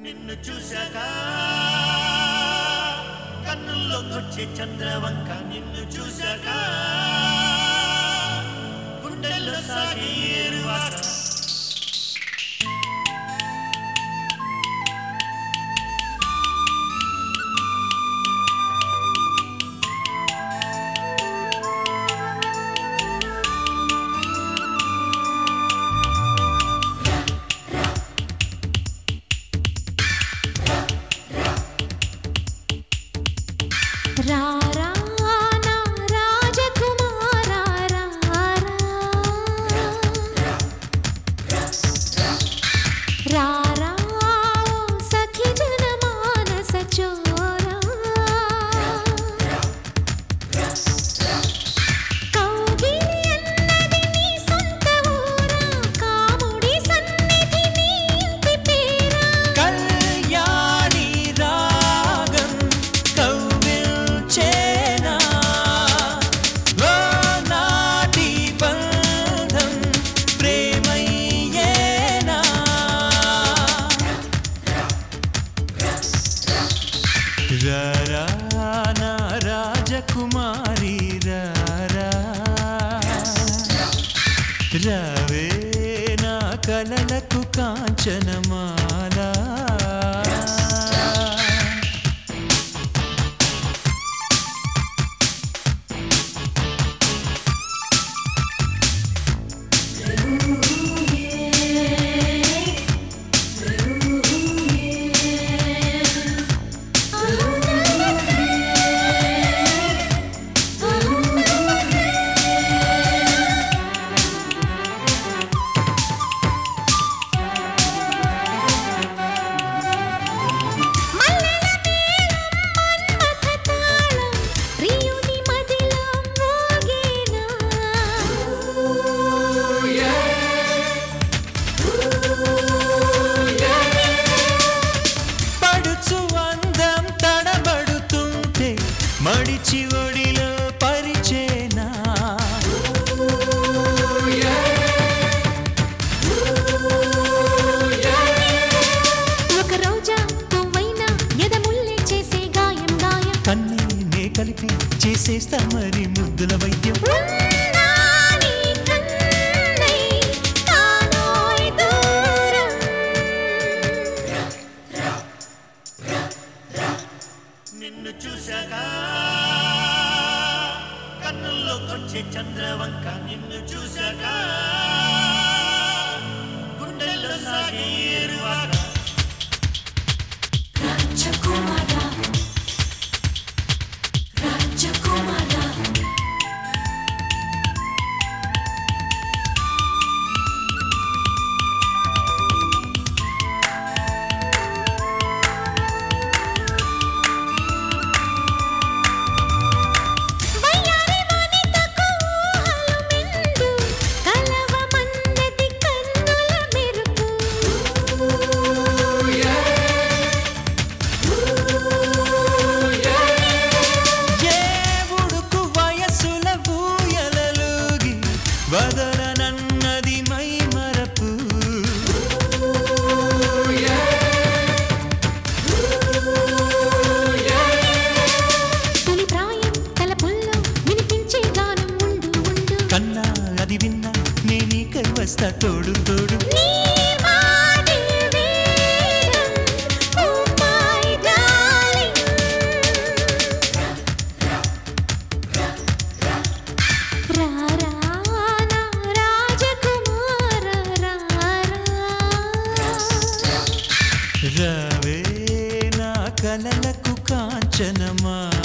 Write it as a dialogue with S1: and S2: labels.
S1: నిన్ను చూశాక కన్నుల్లోకొచ్చే చంద్రవంక నిన్ను చూశాక గుండెల్లో సాగే ఏరువాక
S2: రారా నా రాజకుమారా రారా సఖి జన మానస చోరా కౌగిలి అన్నది నీ సొంత ఊరా కాముడి సన్నిధి నీ ఇంటి పేరా
S1: కళ్యాణి రాగం కవ్విల్చేనా ఓ నాటి బంధం ప్రేమయ్యేనా రారా నా రాజకుమారి రారా రవే నా కలలకు కాంచనమాలా
S2: మల్లెల మేళం మన్మథ తాళం ప్రియుని మదిలో మోగేనా
S1: పడుచు అందం తడబడుతుంటే మడిచి ఒడిలో పరిచేనా
S2: ఒక రోజా పువ్వైనా ఎదముల్లే చేసే గాయం గాయం
S1: కన్నీ నే కలిపి చేసేస్తా మరి ముద్దుల వైద్యం
S2: ఉన్నాని కన్నై తానోయ్ దూరం
S1: నిన్ను చూశాక కన్నుల్లోకొచ్చే చంద్రవంక నిన్ను చూశాక గుండెల్లో సాగే ఏరువాక
S2: రాజకుమారా రాజకుమారా వయ్యారి వనితకు ఊహలు మెండు కలవమన్నది కన్నుల మెరుపు
S1: ఏ ఉడుకు వయసుల ఊయలలుగి వదలనన్నది మై మరపు
S2: తొలి ప్రాయం తలపుల్లో వినిపించే గానం ఉండు ఉండు
S1: కన్నా అది విన్నా నేనీకై వస్తా తోడు తోడు
S2: నీ మాటే వేదం ఓ మై డార్లింగ్ రారా నా రాజకుమార రారా
S1: రవే నా కలలకు కాంచనమా